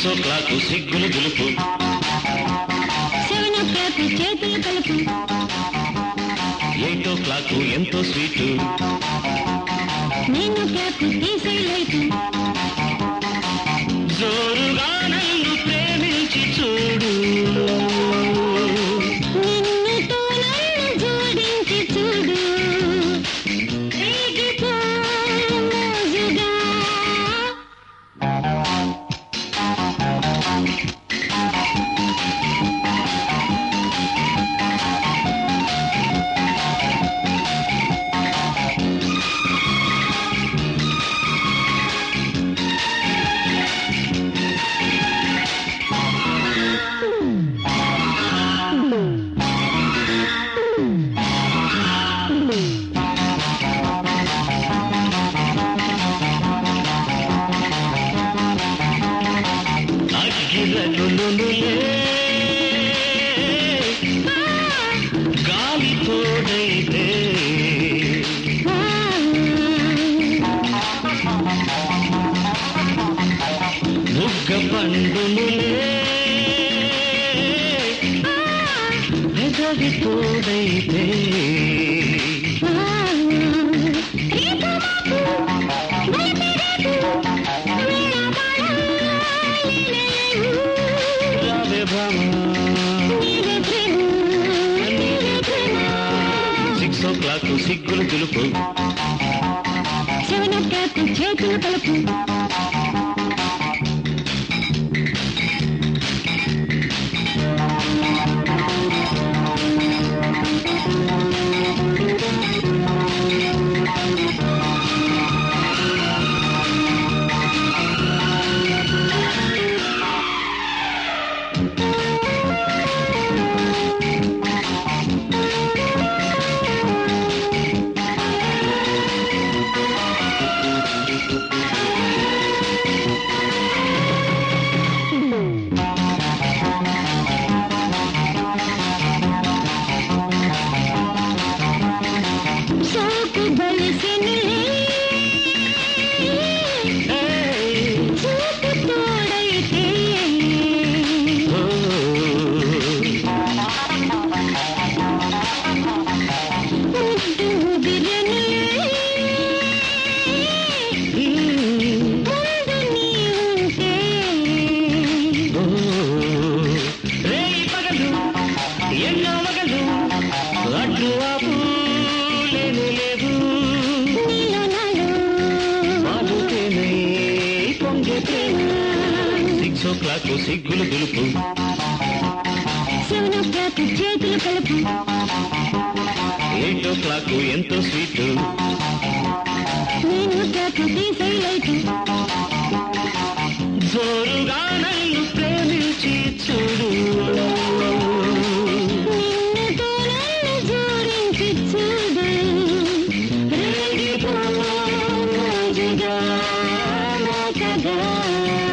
Six ఓ clock సిగ్గులు దులుపు seven ఓ o'clock చేతులు కలుపు ఎయిట్ ఓ క్లాక్ ఎంతో స్వీట్ నైన్ ఓ క్లాక్ తీసే లైట్ జోరుగా నన్ను ప్రేమించి చూడు నిన్నుతో నన్ను జోడించి చూడు రేగిపో మోజుగా అగ్గిరగులులే గాలి తోడైతే బుగ్గ పండునులే పెదవి తోడైతే రావే భామ సిక్స్ ఓ క్లాక్ సిగ్గులు దులుపు సెవెన్ ఓ క్లాక్ చేతులు కలుపు సోకు బలిసినిలే ఏయ్, చూపు తోడైతే ఓ, ముద్దు ముదిరనిలే ఉమ్, ముందు నీ ఉంటే ఓ. రేయి పగలు ఎన్నో మగలు అడ్డు ఆపు లేనే లేదు నీలో నాలో బాగుతేనే పొంగే ప్రేమ సిక్స్ ఓ క్లాక్ సిగ్గులు దులుపు సెవెన్ ఓ క్లాక్ చేతులు కలుపు ఎయిట్ ఓ క్లాక్ ఎంతో స్వీట్ నేను క్లాక్ తీసే లైట్ జోరుగా నన్ను ప్రేమించి చూడు నిన్నుతో నన్ను జోడించి చూడు రేగిపో మోజుగా నాకగా